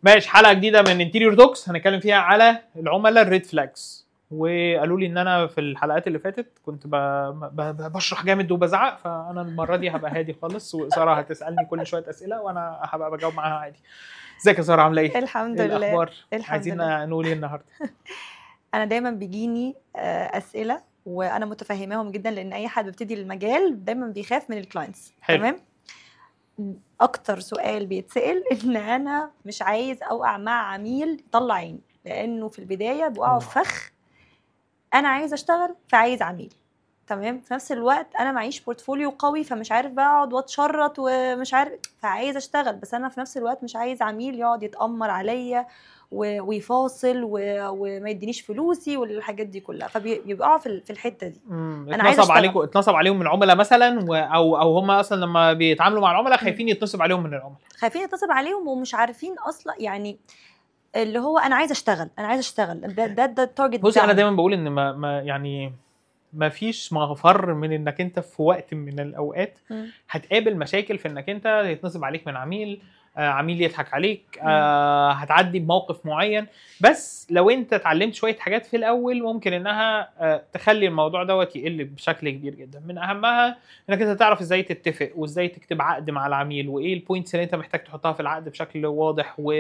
ماشي حلقه جديده من انتيريور توكس هنتكلم فيها على العملاء الريد فلاجز وقالوا لي ان انا في الحلقات اللي فاتت كنت ب... ب... ب... بشرح جامد وبزعق فانا المره دي هبقى هادي خالص وساره هتسالني كل شويه اسئله وانا هبقى بجاوب معاها عادي ازيك يا ساره عامله ايه؟ الحمد إيه لله الاخبار؟ الحمد عايزين لله. نقول ايه النهارده؟ انا دايما بيجيني آه، اسئله وانا متفهماهم جدا لان اي حد بيبتدي المجال دايما بيخاف من الكلاينتس حلو. تمام اكتر سؤال بيتسال ان انا مش عايز اوقع مع عميل يطلع عيني لانه في البدايه بيقعوا في فخ انا عايز اشتغل فعايز عميل تمام في نفس الوقت انا معيش بورتفوليو قوي فمش عارف بقى اقعد واتشرط ومش عارف فعايز اشتغل بس انا في نفس الوقت مش عايز عميل يقعد يتامر عليا و- ويفاصل و- وما يدينيش فلوسي والحاجات دي كلها فبيقعوا في ال- في الحته دي مم، أنا عايزة اتنصب أشتغل. عليكم اتنصب عليهم العملاء مثلا و... او او هم اصلا لما بيتعاملوا مع العملاء خايفين يتنصب عليهم من العملاء خايفين يتصل عليهم ومش عارفين اصلا يعني اللي هو انا عايز اشتغل انا عايز اشتغل ده ده ده التارجت بصي انا بتاعهم. دايما بقول ان ما, ما يعني ما فيش مفر من انك انت في وقت من الاوقات مم. هتقابل مشاكل في انك انت يتنصب عليك من عميل آه عميل يضحك عليك آه هتعدي بموقف معين بس لو انت اتعلمت شويه حاجات في الاول ممكن انها آه تخلي الموضوع دوت يقل بشكل كبير جدا من اهمها انك انت تعرف ازاي تتفق وازاي تكتب عقد مع العميل وايه البوينتس اللي انت محتاج تحطها في العقد بشكل واضح و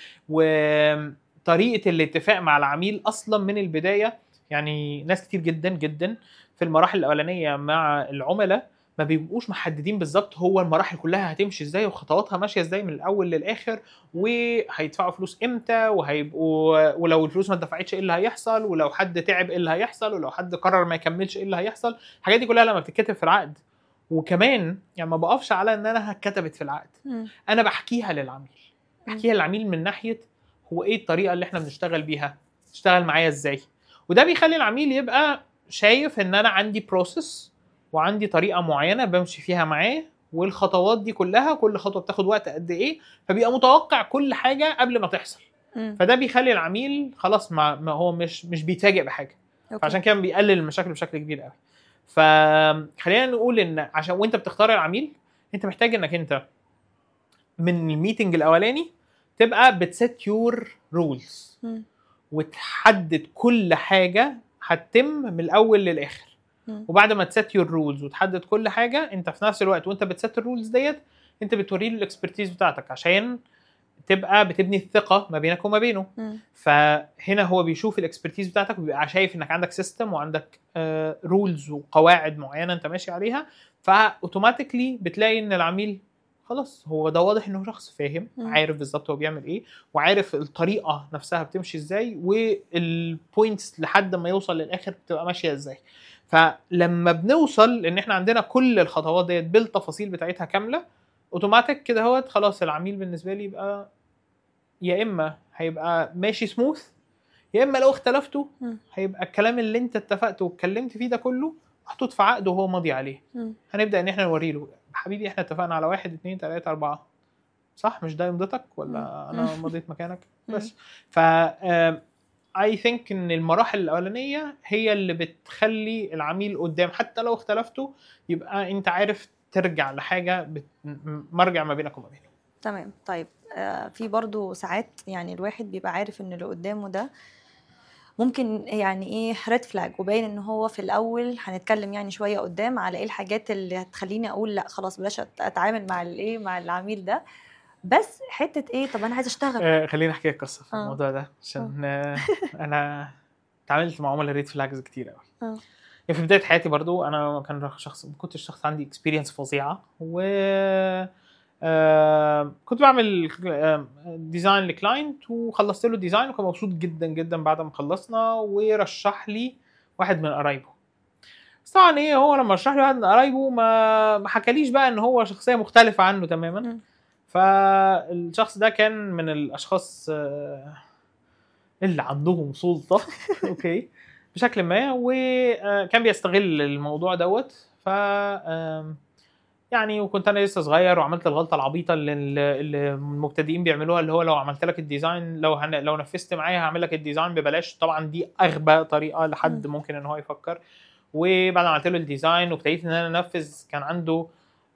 وطريقه الاتفاق مع العميل اصلا من البدايه يعني ناس كتير جدا جدا في المراحل الاولانيه مع العملاء ما بيبقوش محددين بالظبط هو المراحل كلها هتمشي ازاي وخطواتها ماشيه ازاي من الاول للاخر وهيدفعوا فلوس امتى وهيبقوا ولو الفلوس ما اتدفعتش ايه اللي هيحصل ولو حد تعب ايه اللي هيحصل ولو حد قرر ما يكملش ايه اللي هيحصل الحاجات دي كلها لما بتتكتب في العقد وكمان يعني ما بقفش على ان انا اتكتبت في العقد مم. انا بحكيها للعميل بحكيها للعميل من ناحيه هو ايه الطريقه اللي احنا بنشتغل بيها تشتغل معايا ازاي وده بيخلي العميل يبقى شايف ان انا عندي بروسيس وعندي طريقه معينه بمشي فيها معاه والخطوات دي كلها كل خطوه بتاخد وقت قد ايه فبيبقى متوقع كل حاجه قبل ما تحصل مم. فده بيخلي العميل خلاص ما, ما هو مش مش بيتفاجئ بحاجه أوكي. فعشان كده بيقلل المشاكل بشكل كبير قوي فخلينا نقول ان عشان وانت بتختار العميل انت محتاج انك انت من الميتنج الاولاني تبقى بتسيت يور رولز مم. وتحدد كل حاجه هتتم من الاول للاخر مم. وبعد ما تسيت يور رولز وتحدد كل حاجه انت في نفس الوقت وانت بتسيت الرولز ديت انت بتوري له الاكسبرتيز بتاعتك عشان تبقى بتبني الثقه ما بينك وما بينه مم. فهنا هو بيشوف الاكسبرتيز بتاعتك وبيبقى شايف انك عندك سيستم وعندك رولز وقواعد معينه انت ماشي عليها فاوتوماتيكلي بتلاقي ان العميل خلاص هو ده واضح انه شخص فاهم مم. عارف بالظبط هو بيعمل ايه وعارف الطريقه نفسها بتمشي ازاي والبوينتس لحد ما يوصل للاخر بتبقى ماشيه ازاي فلما بنوصل ان احنا عندنا كل الخطوات ديت بالتفاصيل بتاعتها كامله اوتوماتيك كده هوت خلاص العميل بالنسبه لي يبقى يا اما هيبقى ماشي سموث يا اما لو اختلفتوا مم. هيبقى الكلام اللي انت اتفقت واتكلمت فيه ده كله محطوط في عقد وهو ماضي عليه مم. هنبدا ان احنا نوري له حبيبي احنا اتفقنا على واحد اتنين تلاته اربعه صح مش ده يمضتك ولا انا مم. مضيت مكانك مم. بس ف اي ثينك ان المراحل الاولانيه هي اللي بتخلي العميل قدام حتى لو اختلفتوا يبقى انت عارف ترجع لحاجه بت... م- مرجع ما بينك وما بينه تمام طيب آه في برضو ساعات يعني الواحد بيبقى عارف ان اللي قدامه ده ممكن يعني ايه ريد فلاج وباين ان هو في الاول هنتكلم يعني شويه قدام على ايه الحاجات اللي هتخليني اقول لا خلاص بلاش أت- اتعامل مع الايه مع العميل ده بس حته ايه طب انا عايزه اشتغل آه خليني احكي لك قصه في آه. الموضوع ده عشان آه انا اتعاملت مع عملاء ريد فلاجز كتير قوي آه. يعني في بدايه حياتي برضو انا كان شخص ما كنتش شخص عندي اكسبيرينس فظيعه و آه كنت بعمل آه، ديزاين لكلاينت وخلصت له الديزاين وكان مبسوط جدا جدا بعد ما خلصنا ورشح لي واحد من قرايبه بس طبعا ايه هو لما رشح لي واحد من قرايبه ما ما حكاليش بقى ان هو شخصيه مختلفه عنه تماما مم. فالشخص ده كان من الاشخاص آه، اللي عندهم سلطه اوكي بشكل ما وكان بيستغل الموضوع دوت ف آم، يعني وكنت انا لسه صغير وعملت الغلطه العبيطه اللي, اللي المبتدئين بيعملوها اللي هو لو عملت لك الديزاين لو هن... لو نفذت معايا هعمل لك الديزاين ببلاش طبعا دي اغبى طريقه لحد مم. ممكن ان هو يفكر وبعد ما عملت له الديزاين وابتديت ان انا انفذ كان عنده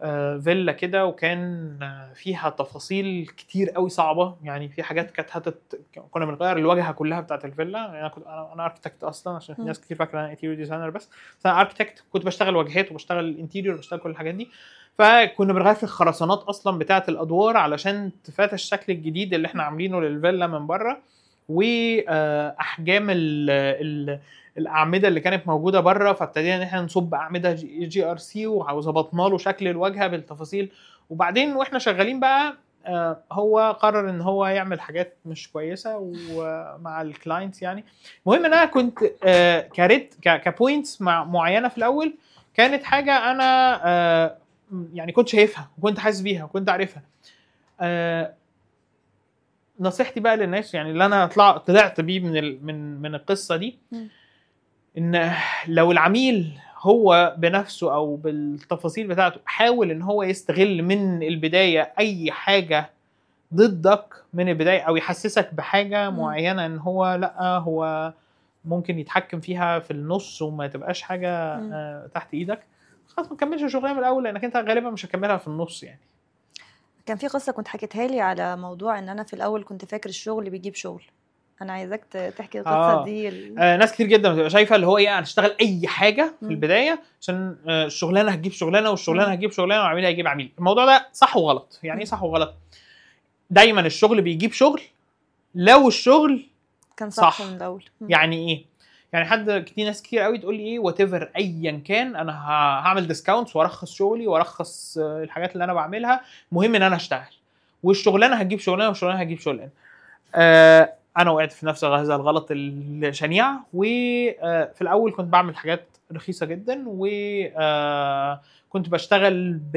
آه، فيلا كده وكان آه، فيها تفاصيل كتير قوي صعبه يعني في حاجات كانت هتت... كنا بنغير الواجهه كلها بتاعت الفيلا يعني انا كنت انا انا اركتكت اصلا عشان في مم. ناس كتير فاكره انا انتيريور ديزاينر بس بس انا اركتكت كنت بشتغل واجهات وبشتغل انتيريور وبشتغل كل الحاجات دي فكنا بنغير في الخرسانات اصلا بتاعه الادوار علشان تفات الشكل الجديد اللي احنا عاملينه للفيلا من بره واحجام ال ال الاعمده اللي كانت موجوده بره فابتدينا ان احنا نصب اعمده جي, جي ار سي وظبطنا له شكل الواجهه بالتفاصيل وبعدين واحنا شغالين بقى آه، هو قرر ان هو يعمل حاجات مش كويسه ومع الكلاينتس يعني المهم ان انا كنت آه، كريت ك- كبوينتس مع معينه في الاول كانت حاجه انا آه، يعني كنت شايفها وكنت حاسس بيها وكنت عارفها آه، نصيحتي بقى للناس يعني اللي انا طلع طلعت بيه من ال- من من القصه دي مم. ان لو العميل هو بنفسه او بالتفاصيل بتاعته حاول ان هو يستغل من البدايه اي حاجه ضدك من البدايه او يحسسك بحاجه مم. معينه ان هو لا هو ممكن يتحكم فيها في النص وما تبقاش حاجه مم. آه، تحت ايدك خلاص ما تكملش الشغلانه من الاول لانك انت غالبا مش هتكملها في النص يعني كان في قصة كنت حكيتها لي على موضوع ان انا في الاول كنت فاكر الشغل بيجيب شغل انا عايزاك ت- تحكي القصة آه. دي ال... آه ناس كتير جدا بتبقى شايفه اللي هو ايه انا اشتغل اي حاجه في مم. البدايه عشان آه الشغلانه هتجيب شغلانه والشغلانه مم. هتجيب شغلانه والعميل هيجيب عميل الموضوع ده صح وغلط يعني ايه مم. صح وغلط دايما الشغل بيجيب شغل لو الشغل كان صح, صح. من الاول مم. يعني ايه يعني حد كتير ناس كتير قوي تقول لي ايه وات ايفر ايا كان انا ه- هعمل ديسكاونتس وارخص شغلي وارخص آه، الحاجات اللي انا بعملها المهم ان انا اشتغل والشغلانه هتجيب شغلانه والشغلانه هتجيب شغلانه آه انا وقعت في نفس هذا الغلط الشنيع وفي الاول كنت بعمل حاجات رخيصه جدا وكنت بشتغل ب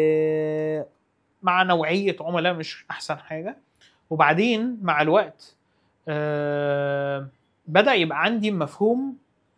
مع نوعيه عملاء مش احسن حاجه وبعدين مع الوقت آه بدا يبقى عندي مفهوم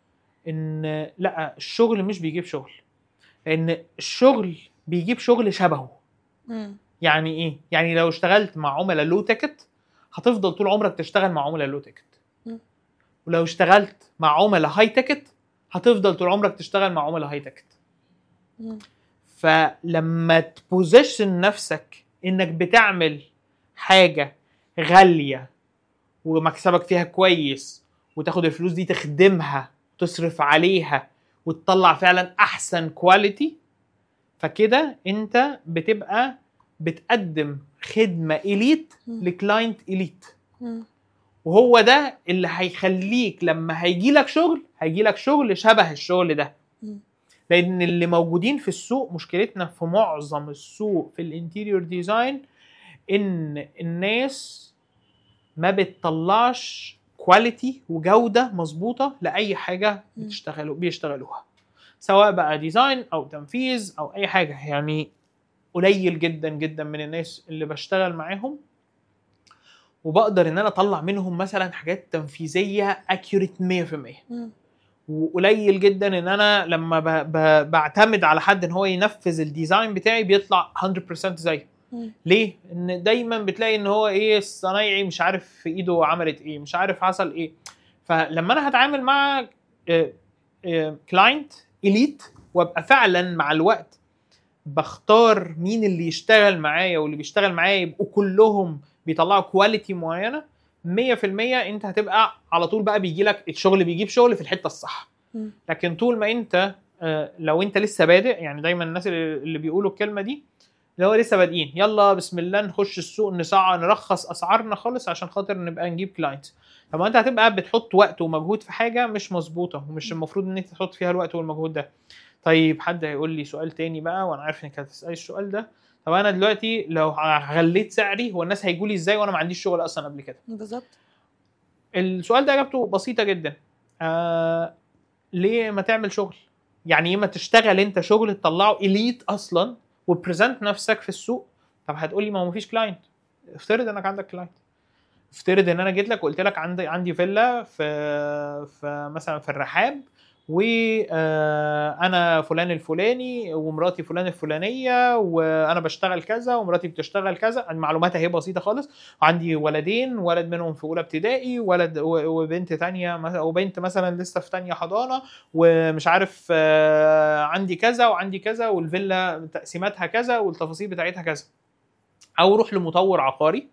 ان لا الشغل مش بيجيب شغل لان الشغل بيجيب شغل شبهه مم. يعني ايه يعني لو اشتغلت مع عملاء لو تيكت هتفضل طول عمرك تشتغل مع عملاء لو تيكت مم. ولو اشتغلت مع عملاء هاي تيكت هتفضل طول عمرك تشتغل مع عملاء هاي تيكت مم. فلما تبوزيشن نفسك انك بتعمل حاجه غاليه ومكسبك فيها كويس وتاخد الفلوس دي تخدمها وتصرف عليها وتطلع فعلا احسن كواليتي فكده انت بتبقى بتقدم خدمه اليت مم. لكلاينت اليت مم. وهو ده اللي هيخليك لما هيجي لك شغل هيجي لك شغل شبه الشغل ده مم. لان اللي موجودين في السوق مشكلتنا في معظم السوق في الانتيريور ديزاين ان الناس ما بتطلعش كواليتي وجوده مظبوطه لاي حاجه مم. بتشتغلوا بيشتغلوها سواء بقى ديزاين او تنفيذ او اي حاجه يعني قليل جدا جدا من الناس اللي بشتغل معاهم وبقدر ان انا اطلع منهم مثلا حاجات تنفيذيه اكيوريت 100% مم. وقليل جدا ان انا لما ب... ب... بعتمد على حد ان هو ينفذ الديزاين بتاعي بيطلع 100% زيه مم. ليه ان دايما بتلاقي ان هو ايه الصنايعي مش عارف في ايده عملت ايه مش عارف حصل ايه فلما انا هتعامل مع كلاينت اليت وابقى فعلا مع الوقت بختار مين اللي يشتغل معايا واللي بيشتغل معايا يبقوا كلهم بيطلعوا كواليتي معينه 100% انت هتبقى على طول بقى بيجي لك الشغل بيجيب شغل في الحته الصح مم. لكن طول ما انت آه، لو انت لسه بادئ يعني دايما الناس اللي اللي بيقولوا الكلمه دي اللي هو لسه بادئين يلا بسم الله نخش السوق نسعر نرخص اسعارنا خالص عشان خاطر نبقى نجيب كلاينتس طب ما انت هتبقى بتحط وقت ومجهود في حاجه مش مظبوطه ومش المفروض ان انت تحط فيها الوقت والمجهود ده طيب حد هيقول لي سؤال تاني بقى وانا عارف انك هتسالي السؤال ده طب انا دلوقتي لو غليت سعري هو الناس هيجوا لي ازاي وانا ما عنديش شغل اصلا قبل كده بالظبط السؤال ده اجابته بسيطه جدا آه ليه ما تعمل شغل يعني ايه ما تشتغل انت شغل تطلعه اليت اصلا وبريزنت نفسك في السوق طب هتقول لي ما هو مفيش كلاينت افترض انك عندك كلاينت افترض ان انا جيت لك وقلت لك عندي عندي فيلا في في مثلا في الرحاب وانا فلان الفلاني ومراتي فلان الفلانيه وانا بشتغل كذا ومراتي بتشتغل كذا المعلومات اهي بسيطه خالص عندي ولدين ولد منهم في اولى ابتدائي ولد و- وبنت تانية مث- وبنت مثلا لسه في تانية حضانه ومش عارف آه، عندي كذا وعندي كذا والفيلا تقسيماتها كذا والتفاصيل بتاعتها كذا او روح لمطور عقاري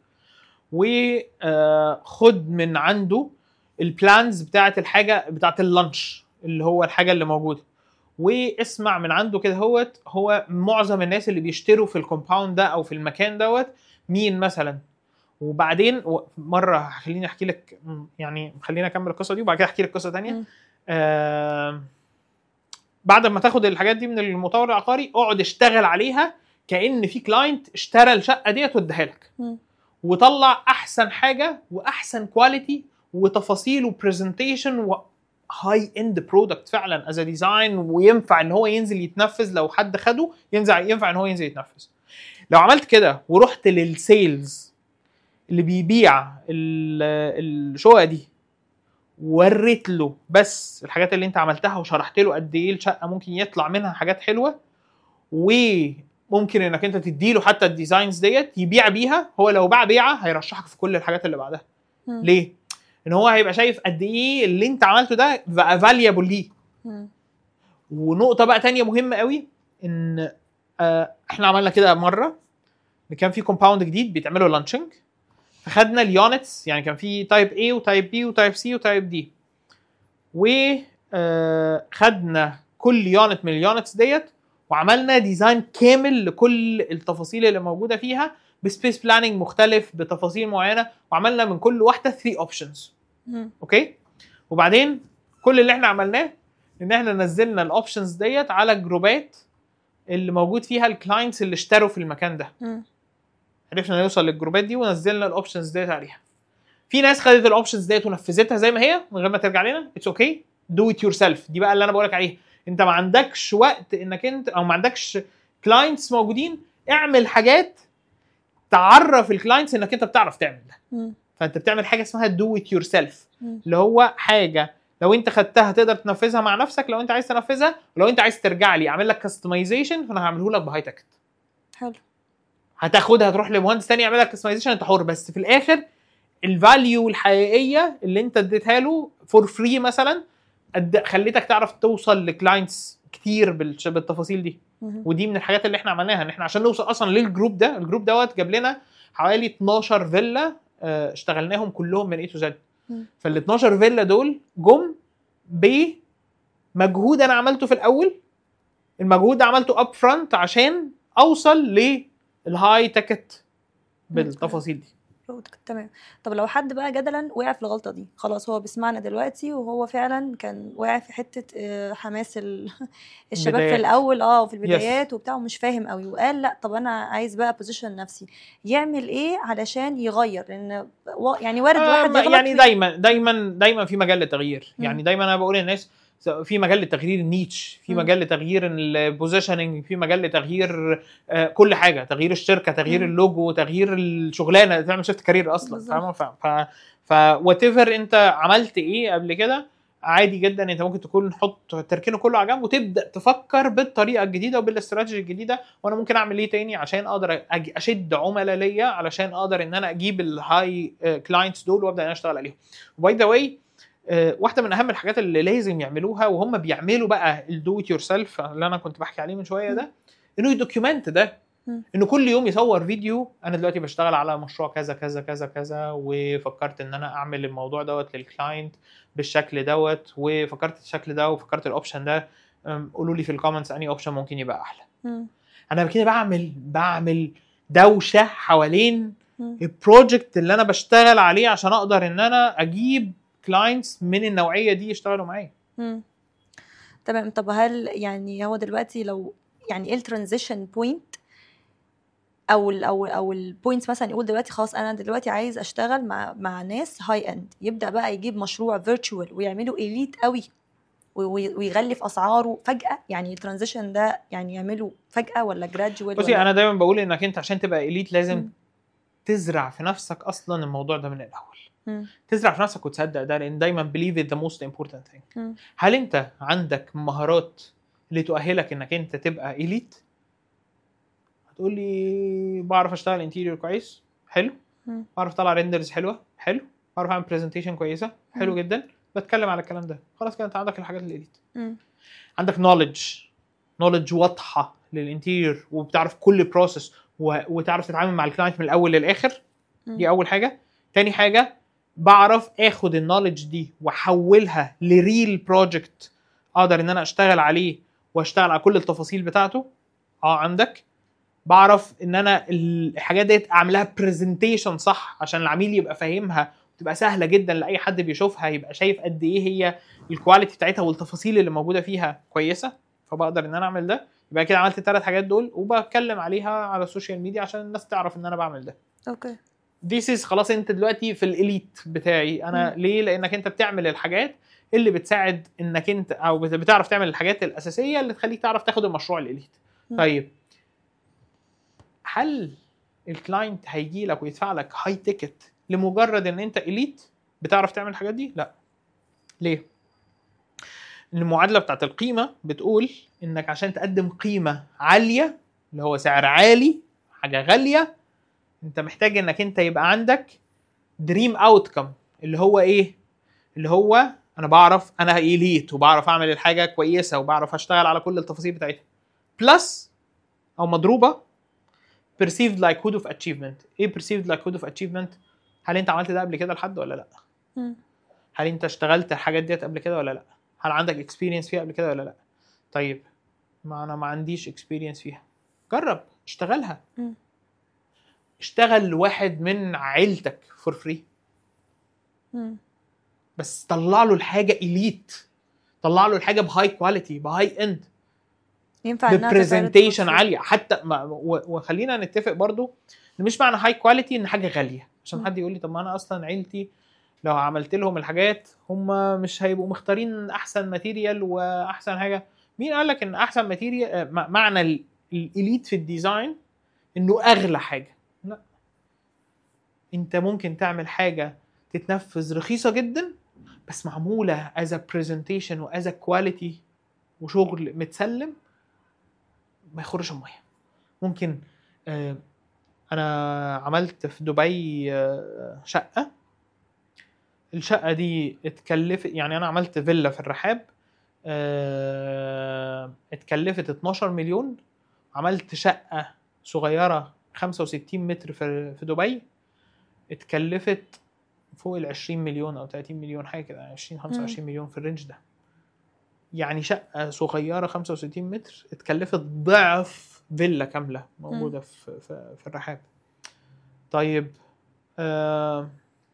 وخد من عنده البلانز بتاعت الحاجه بتاعت اللانش اللي هو الحاجه اللي موجوده واسمع من عنده كده هوت هو معظم الناس اللي بيشتروا في الكومباوند ده او في المكان دوت مين مثلا وبعدين و- مره خليني احكي لك م، يعني خليني اكمل القصه دي وبعد كده احكي لك قصه تانية مم. آه بعد ما تاخد الحاجات دي من المطور العقاري اقعد اشتغل عليها كان في كلاينت اشترى الشقه ديت واداها لك مم. وطلع احسن حاجه واحسن كواليتي وتفاصيل وبرزنتيشن وهاي اند برودكت فعلا از ديزاين وينفع ان هو ينزل يتنفذ لو حد خده ينزع ينفع ان هو ينزل يتنفذ لو عملت كده ورحت للسيلز اللي بيبيع ال- الشقق دي وريت له بس الحاجات اللي انت عملتها وشرحت له قد ايه الشقه ممكن يطلع منها حاجات حلوه وممكن انك انت تدي له حتى الديزاينز ديت يبيع بيها هو لو باع بيعه هيرشحك في كل الحاجات اللي بعدها مم. ليه؟ ان هو هيبقى شايف قد ايه اللي انت عملته ده بقى فاليبل ليه مم. ونقطه بقى تانية مهمه قوي ان آه احنا عملنا كده مره ان كان في كومباوند جديد بيتعملوا لانشنج فخدنا اليونتس يعني كان في تايب A وتايب B وتايب C وتايب D وخدنا كل يونت من اليونتس ديت وعملنا ديزاين كامل لكل التفاصيل اللي موجوده فيها بسبيس بلاننج مختلف بتفاصيل معينه وعملنا من كل واحده 3 اوبشنز مم. اوكي وبعدين كل اللي احنا عملناه ان احنا نزلنا الاوبشنز ديت على الجروبات اللي موجود فيها الكلاينتس اللي اشتروا في المكان ده مم. عرفنا نوصل للجروبات دي ونزلنا الاوبشنز ديت عليها في ناس خدت الاوبشنز ديت ونفذتها زي ما هي من غير ما ترجع لنا اتس اوكي دو ات يور سيلف دي بقى اللي انا بقولك عليها انت ما عندكش وقت انك انت او ما عندكش كلاينتس موجودين اعمل حاجات تعرف الكلاينتس انك انت بتعرف تعمل ده مم. فانت بتعمل حاجه اسمها دو ات يور سيلف مم. اللي هو حاجه لو انت خدتها تقدر تنفذها مع نفسك لو انت عايز تنفذها ولو انت عايز ترجع لي اعمل لك كاستمايزيشن فانا هعمله لك بهاي تكت حلو هتاخدها تروح لمهندس تاني يعمل لك كاستمايزيشن انت حر بس في الاخر الفاليو الحقيقيه اللي انت اديتها له فور فري مثلا أد... خليتك تعرف توصل لكلاينتس كتير بالش- بالتفاصيل دي مم. ودي من الحاجات اللي احنا عملناها ان احنا عشان نوصل اصلا للجروب ده الجروب دوت جاب لنا حوالي 12 فيلا اه، اشتغلناهم كلهم من اي تو زد مم. فال 12 فيلا دول جم بمجهود انا عملته في الاول المجهود ده عملته اب فرونت عشان اوصل للهاي تكت بالتفاصيل دي برودكت تمام طب لو حد بقى جدلا وقع في الغلطه دي خلاص هو بيسمعنا دلوقتي وهو فعلا كان واقع في حته آه، حماس ال- الشباب في بدايات. الاول اه في البدايات وبتاع ومش فاهم قوي وقال لا طب انا عايز بقى بوزيشن نفسي يعمل ايه علشان يغير لان و- يعني وارد آه، واحد ما- يغلط يعني في- دايما دايما دايما في مجال للتغيير مم. يعني دايما انا بقول للناس س- في مجال لتغيير النيتش في مم. مجال لتغيير البوزيشننج في مجال لتغيير آه، كل حاجه تغيير الشركه تغيير مم. اللوجو تغيير الشغلانه تعمل شيفت كارير اصلا بالظبط. فاهمه ف ف وات ايفر انت عملت ايه قبل كده عادي جدا انت ممكن تكون حط تركينه كله على جنب وتبدا تفكر بالطريقه الجديده وبالاستراتيجي الجديده وانا ممكن اعمل ايه تاني عشان اقدر أج- اشد عملاء ليا علشان اقدر ان انا اجيب الهاي كلاينتس دول وابدا ان انا اشتغل عليهم وباي ذا واي واحده من اهم الحاجات اللي لازم يعملوها وهم بيعملوا بقى الدو ات يور سيلف اللي انا كنت بحكي عليه من شويه ده انه يدوكيومنت ده مم. انه كل يوم يصور فيديو انا دلوقتي بشتغل على مشروع كذا كذا كذا كذا وفكرت ان انا اعمل الموضوع دوت للكلاينت بالشكل دوت وفكرت الشكل ده وفكرت الاوبشن ده أم، قولوا لي في الكومنتس انهي اوبشن ممكن يبقى احلى مم. انا كده بعمل بعمل دوشه حوالين مم. البروجكت اللي انا بشتغل عليه عشان اقدر ان انا اجيب كلاينتس من النوعيه دي يشتغلوا معايا مم. تمام طب هل يعني هو دلوقتي لو يعني ايه الترانزيشن بوينت او ال او او البوينتس مثلا يقول دلوقتي خلاص انا دلوقتي عايز اشتغل مع مع ناس هاي اند يبدا بقى يجيب مشروع فيرتشوال ويعمله اليت قوي و- و- ويغلي في اسعاره فجاه يعني الترانزيشن ده يعني يعمله فجاه ولا جرادجوال بصي ولا انا دايما بقول انك انت عشان تبقى اليت لازم مم. تزرع في نفسك اصلا الموضوع ده من الاول مم. تزرع في نفسك وتصدق ده لان دايما believe it the most important thing مم. هل انت عندك مهارات اللي تؤهلك انك انت تبقى اليت هتقول لي بعرف اشتغل انتيريور كويس حلو مم. بعرف اطلع ريندرز حلوه حلو بعرف اعمل برزنتيشن كويسه حلو مم. جدا بتكلم على الكلام ده خلاص كده انت عندك الحاجات الاليت مم. عندك نوليدج نوليدج واضحه للانتيريور وبتعرف كل بروسيس وتعرف تتعامل مع الكلاينت من الاول للاخر دي اول حاجه تاني حاجه بعرف اخد النوليدج دي واحولها لريل بروجكت اقدر ان انا اشتغل عليه واشتغل على كل التفاصيل بتاعته اه عندك بعرف ان انا الحاجات ديت اعملها برزنتيشن صح عشان العميل يبقى فاهمها تبقى سهله جدا لاي حد بيشوفها يبقى شايف قد ايه هي الكواليتي بتاعتها والتفاصيل اللي موجوده فيها كويسه فبقدر ان انا اعمل ده يبقى كده عملت الثلاث حاجات دول وبتكلم عليها على السوشيال ميديا عشان الناس تعرف ان انا بعمل ده اوكي ذيس از خلاص انت دلوقتي في الاليت بتاعي انا مم. ليه لانك انت بتعمل الحاجات اللي بتساعد انك انت او بت- بتعرف تعمل الحاجات الاساسيه اللي تخليك تعرف تاخد المشروع الاليت مم. طيب هل الكلاينت هيجي لك ويدفع لك هاي تيكت لمجرد ان انت اليت بتعرف تعمل الحاجات دي لا ليه المعادله بتاعت القيمه بتقول انك عشان تقدم قيمه عاليه اللي هو سعر عالي حاجه غاليه انت محتاج انك انت يبقى عندك دريم اوتكم اللي هو ايه اللي هو انا بعرف انا اليت وبعرف اعمل الحاجه كويسه وبعرف اشتغل على كل التفاصيل بتاعتها بلس او مضروبه perceived likelihood of achievement ايه perceived likelihood of achievement هل انت عملت ده قبل كده لحد ولا لا مم. هل انت اشتغلت الحاجات ديت قبل كده ولا لا هل عندك اكسبيرينس فيها قبل كده ولا لا طيب ما انا ما عنديش اكسبيرينس فيها جرب اشتغلها مم. اشتغل واحد من عيلتك فور فري مم. بس طلع له الحاجه اليت طلع له الحاجه بهاي كواليتي بهاي اند ينفع انها تتعرض ببرزنتيشن for free. عاليه حتى ما و- وخلينا نتفق برضو ان مش معنى هاي كواليتي ان حاجه غاليه عشان مم. حد يقول لي طب ما انا اصلا عيلتي لو عملت لهم الحاجات هم مش هيبقوا مختارين احسن ماتيريال واحسن حاجه مين قال لك ان احسن ماتيريال معنى ال- الاليت في الديزاين انه اغلى حاجه لا انت ممكن تعمل حاجه تتنفذ رخيصه جدا بس معموله از برزنتيشن واز كواليتي وشغل متسلم ما يخرش الميه ممكن آه، انا عملت في دبي آه، شقه الشقه دي اتكلفت يعني انا عملت فيلا في الرحاب آه، اتكلفت 12 مليون عملت شقه صغيره 65 متر في في دبي اتكلفت فوق ال 20 مليون او 30 مليون حاجه كده 20 25 مليون في الرينج ده يعني شقه صغيره 65 متر اتكلفت ضعف فيلا كامله موجوده في في, في الرحاب طيب آه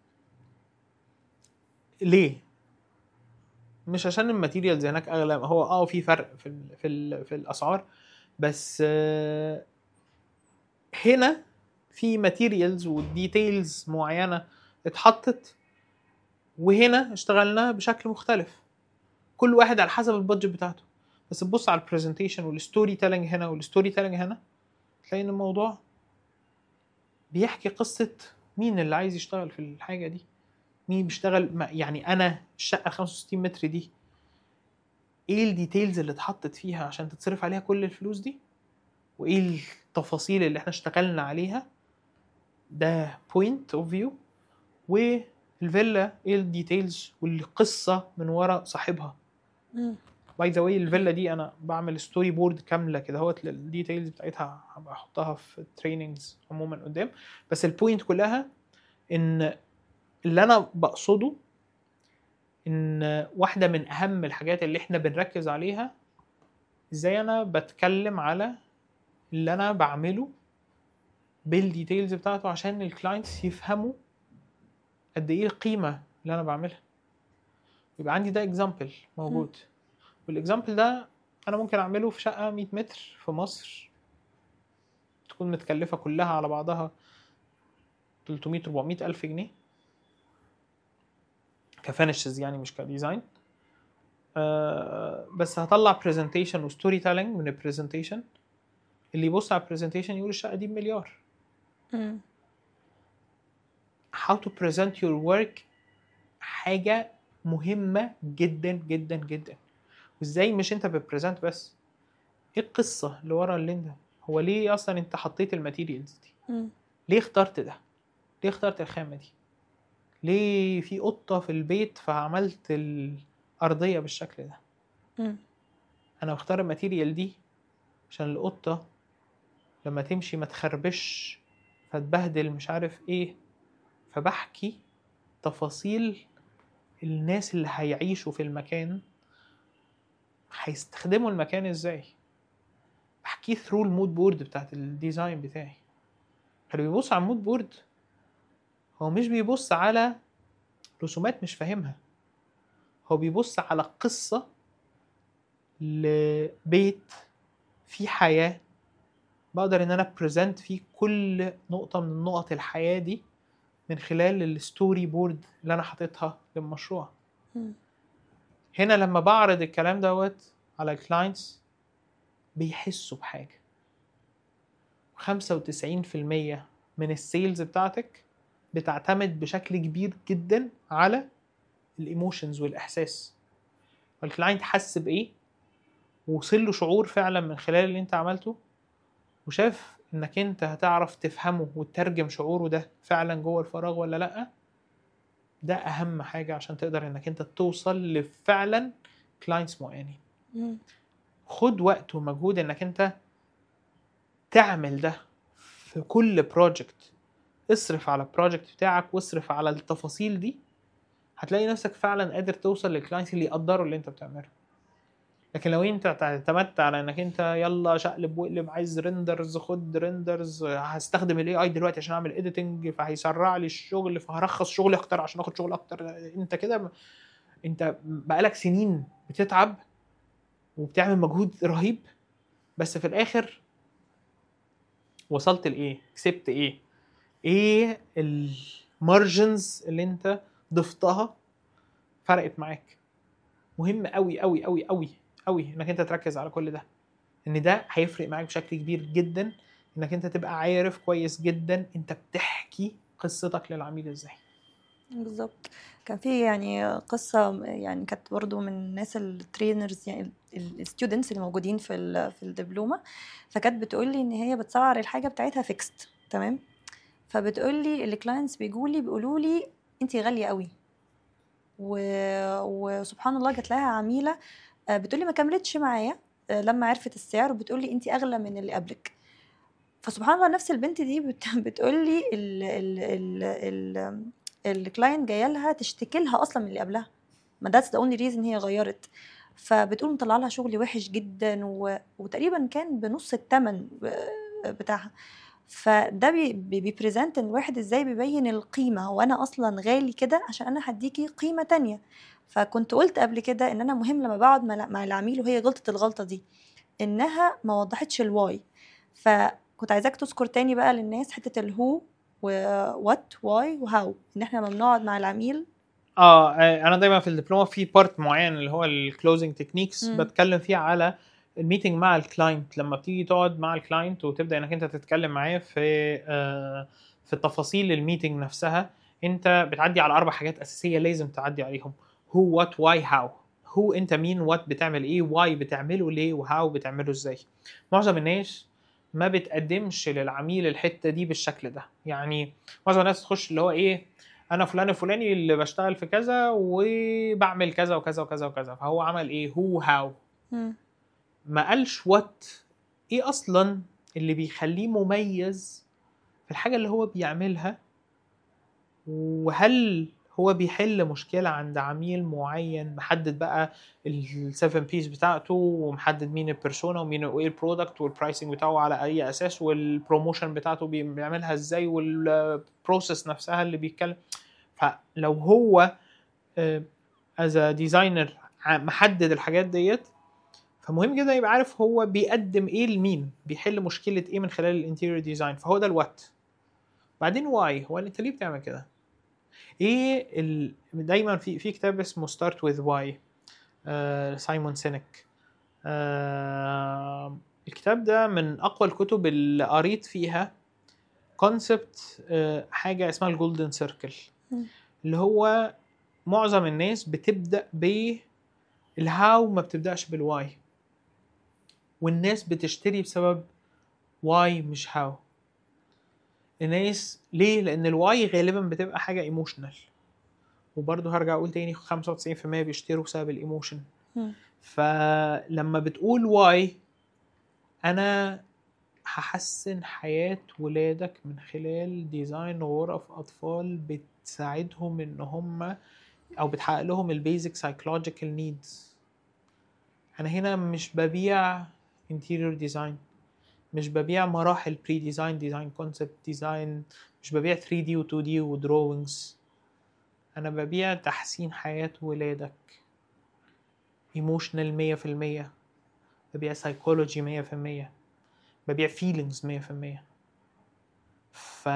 ليه مش عشان الماتيريالز هناك اغلى هو اه في فرق في ال في ال في الاسعار بس آه هنا في ماتيريالز وديتيلز معينه اتحطت وهنا اشتغلنا بشكل مختلف كل واحد على حسب البادجت بتاعته بس تبص على البرزنتيشن والستوري تيلينج هنا والستوري تيلينج هنا تلاقي ان الموضوع بيحكي قصه مين اللي عايز يشتغل في الحاجه دي مين بيشتغل ما- يعني انا الشقه 65 متر دي ايه الديتيلز اللي اتحطت فيها عشان تتصرف عليها كل الفلوس دي وايه التفاصيل اللي احنا اشتغلنا عليها ده بوينت اوف فيو والفيلا ايه الديتيلز والقصه من ورا صاحبها مم. باي ذا واي الفيلا دي انا بعمل ستوري بورد كامله كده اهوت للديتيلز بتاعتها هبقى احطها في التريننجز عموما قدام بس البوينت كلها ان اللي انا بقصده ان واحده من اهم الحاجات اللي احنا بنركز عليها ازاي انا بتكلم على اللي انا بعمله بالديتيلز بتاعته عشان الكلاينتس يفهموا قد ايه القيمه اللي انا بعملها يبقى عندي ده اكزامبل موجود والاكزامبل ده انا ممكن اعمله في شقه 100 متر في مصر تكون متكلفه كلها على بعضها 300 400 الف جنيه كفانشز يعني مش كديزاين آه بس هطلع برزنتيشن وستوري تيلينج من البرزنتيشن اللي يبص على البرزنتيشن يقول الشقه دي بمليار مم. how to present your work حاجه مهمه جدا جدا جدا وازاي مش انت بتبريزنت بس ايه القصه اللي ورا اللي انت هو ليه اصلا انت حطيت الماتيريالز دي مم. ليه اخترت ده ليه اخترت الخامه دي ليه في قطه في البيت فعملت الارضيه بالشكل ده مم. انا بختار الماتيريال دي عشان القطه لما تمشي ما تخربش فتبهدل مش عارف ايه فبحكي تفاصيل الناس اللي هيعيشوا في المكان هيستخدموا المكان ازاي بحكيه ثرو المود بورد بتاعت الديزاين بتاعي فاللي بيبص على المود بورد هو مش بيبص على رسومات مش فاهمها هو بيبص على قصة لبيت فيه حياة بقدر ان انا بريزنت فيه كل نقطة من نقط الحياة دي من خلال الستوري بورد اللي انا حاططها للمشروع مم. هنا لما بعرض الكلام دوت على الكلاينتس بيحسوا بحاجة 95% من السيلز بتاعتك بتعتمد بشكل كبير جدا على الايموشنز والاحساس الكلاينت حس بايه ووصل له شعور فعلا من خلال اللي انت عملته وشاف انك انت هتعرف تفهمه وتترجم شعوره ده فعلا جوه الفراغ ولا لا ده اهم حاجه عشان تقدر انك انت توصل لفعلا كلاينتس معينين مم. خد وقت ومجهود انك انت تعمل ده في كل بروجكت اصرف على البروجكت بتاعك واصرف على التفاصيل دي هتلاقي نفسك فعلا قادر توصل للكلاينتس اللي يقدروا اللي انت بتعمله لكن لو انت اعتمدت على انك انت يلا شقلب واقلب عايز ريندرز خد ريندرز هستخدم الاي اي دلوقتي عشان اعمل اديتنج فهيسرع لي الشغل فهرخص شغلي اكتر عشان اخد شغل اكتر انت كده انت بقالك سنين بتتعب وبتعمل مجهود رهيب بس في الاخر وصلت لايه كسبت ايه ايه المارجنز اللي انت ضفتها فرقت معاك مهم قوي قوي قوي قوي قوي انك انت تركز على كل ده ان ده هيفرق معاك بشكل كبير جدا انك انت تبقى عارف كويس جدا انت بتحكي قصتك للعميل ازاي بالظبط كان في يعني قصة يعني كانت برضو من الناس الترينرز يعني الستودنتس اللي موجودين في ال- في الدبلومة فكانت بتقول لي ان هي بتسعر الحاجة بتاعتها فيكست تمام فبتقول لي الكلاينتس بيجوا لي بيقولوا لي انت غالية قوي و... وسبحان الله جات لها عميلة آه، بتقول لي ما كملتش معايا آه، لما عرفت السعر وبتقول لي انت اغلى من اللي قبلك فسبحان الله نفس البنت دي بت... بتقول لي ال... ال... ال... ال... الكلاينت جايه لها تشتكي لها اصلا من اللي قبلها ما ذاتس ذا اونلي ريزن هي غيرت فبتقول مطلع لها شغل وحش جدا و... وتقريبا كان بنص الثمن بتاعها فده بي- بي- بيبريزنت ان الواحد ازاي بيبين القيمه هو انا اصلا غالي كده عشان انا هديكي قيمه تانية فكنت قلت قبل كده ان انا مهم لما بقعد مع مع العميل وهي غلطت الغلطه دي انها ما وضحتش الواي فكنت عايزاك تذكر تاني بقى للناس حته الهو وات واي وهاو ان احنا لما بنقعد مع العميل اه آه، انا دايما في الدبلومه في بارت معين اللي هو الكلوزنج تكنيكس مم. بتكلم فيه على الميتنج مع الكلاينت لما بتيجي تقعد مع الكلاينت وتبدا انك انت تتكلم معاه في آه، في تفاصيل الميتنج نفسها انت بتعدي على اربع حاجات اساسيه لازم تعدي عليهم هو وات واي هاو هو انت مين وات بتعمل ايه واي بتعمله ليه وهاو بتعمله ازاي معظم الناس ما بتقدمش للعميل الحته دي بالشكل ده يعني معظم الناس تخش اللي هو ايه انا فلان الفلاني اللي بشتغل في كذا وبعمل كذا وكذا وكذا وكذا فهو عمل ايه هو هاو ما قالش وات ايه اصلا اللي بيخليه مميز في الحاجه اللي هو بيعملها وهل هو بيحل مشكله عند عميل معين محدد بقى السيفن بيس بتاعته ومحدد مين البيرسونا ومين وايه البرودكت والبرايسنج بتاعه على اي اساس والبروموشن بتاعته بي- بيعملها ازاي والبروسيس نفسها اللي بيتكلم فلو هو از ديزاينر محدد الحاجات ديت فمهم جدا يبقى عارف هو بيقدم ايه لمين بيحل مشكله ايه من خلال الانتيريور ديزاين فهو ده الوات بعدين واي هو انت ليه بتعمل كده ايه ال... دايما في في كتاب اسمه ستارت وذ واي سايمون سينك آه الكتاب ده من اقوى الكتب اللي قريت فيها كونسبت حاجه اسمها الجولدن سيركل مم. اللي هو معظم الناس بتبدا ب الهاو ما بتبداش بالواي والناس بتشتري بسبب واي مش هاو الناس ليه لان الواي غالبا بتبقى حاجه ايموشنال وبرضه هرجع اقول تاني 95% بيشتروا بسبب الايموشن مم. فلما بتقول واي انا هحسن حياة ولادك من خلال ديزاين غرف أطفال بتساعدهم إن هم أو بتحقق لهم البيزك سايكولوجيكال نيدز أنا هنا مش ببيع interior design مش ببيع مراحل بري ديزاين ديزاين كونسبت ديزاين مش ببيع 3D و 2D ودروينجز أنا ببيع تحسين حياة ولادك ايموشنال مية في المية ببيع سايكولوجي مية في المية ببيع فيلينجز مية في المية ف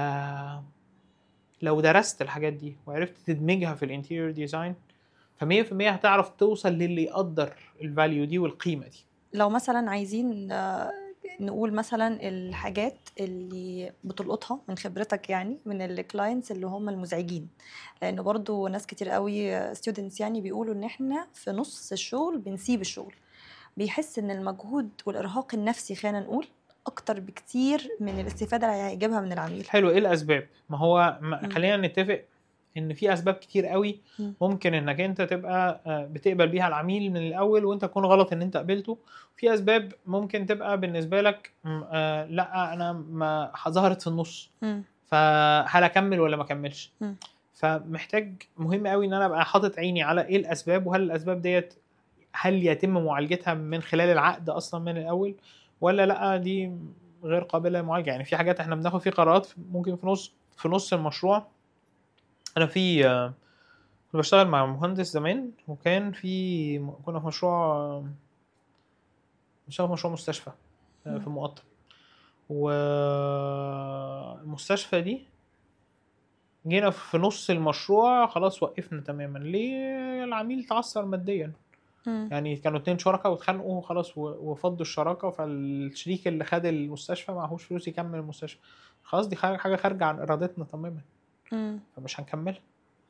لو درست الحاجات دي وعرفت تدمجها في الانتيريور ديزاين فمية في المية هتعرف توصل للي يقدر الفاليو دي والقيمة دي لو مثلا عايزين آه، نقول مثلا الحاجات اللي بتلقطها من خبرتك يعني من الكلاينتس اللي هم المزعجين لانه برضو ناس كتير قوي ستودنتس يعني بيقولوا ان احنا في نص الشغل بنسيب الشغل بيحس ان المجهود والارهاق النفسي خلينا نقول اكتر بكتير من الاستفاده اللي هيجيبها من العميل حلو ايه الاسباب ما هو مم. ما خلينا نتفق ان في اسباب كتير قوي مم. ممكن انك انت تبقى آه، بتقبل بيها العميل من الاول وانت تكون غلط ان انت قبلته في اسباب ممكن تبقى بالنسبه لك م، آه، لا انا ما ظهرت في النص مم. فهل اكمل ولا ما اكملش مم. فمحتاج مهم قوي ان انا ابقى حاطط عيني على ايه الاسباب وهل الاسباب ديت هل يتم معالجتها من خلال العقد اصلا من الاول ولا لا دي غير قابله للمعالجه يعني في حاجات احنا بناخد فيه قرارات ممكن في نص في نص المشروع انا في آه، كنت بشتغل مع مهندس زمان وكان في كنا في مشروع بنشتغل في مشروع مستشفى آه، مم. في المقطم والمستشفى دي جينا في نص المشروع خلاص وقفنا تماما ليه العميل تعثر ماديا مم. يعني كانوا اتنين شركاء واتخانقوا خلاص و- وفضوا الشراكه فالشريك اللي خد المستشفى معهوش فلوس يكمل المستشفى خلاص دي حاجه حاجة خارجه عن ارادتنا تماما مم. فمش هنكملها